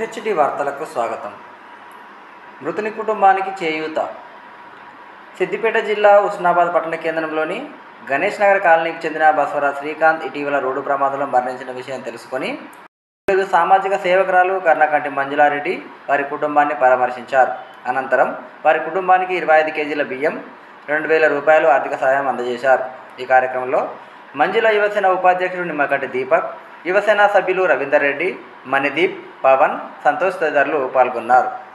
ఎస్హెచ్డి వార్తలకు స్వాగతం మృతుని కుటుంబానికి చేయూత సిద్దిపేట జిల్లా ఉస్నాబాద్ పట్టణ కేంద్రంలోని గణేష్ నగర్ కాలనీకి చెందిన బసవరాజ్ శ్రీకాంత్ ఇటీవల రోడ్డు ప్రమాదంలో మరణించిన విషయం తెలుసుకొని ఈరోజు సామాజిక సేవకురాలు కర్ణకంటి మంజులారెడ్డి వారి కుటుంబాన్ని పరామర్శించారు అనంతరం వారి కుటుంబానికి ఇరవై ఐదు కేజీల బియ్యం రెండు వేల రూపాయలు ఆర్థిక సహాయం అందజేశారు ఈ కార్యక్రమంలో మంజుల యువసేన ఉపాధ్యక్షుడు నిమ్మకంటి దీపక్ యువసేన సభ్యులు రవీందర్ రెడ్డి మణిదీప్ పవన్ సంతోష్ తదితరులు పాల్గొన్నారు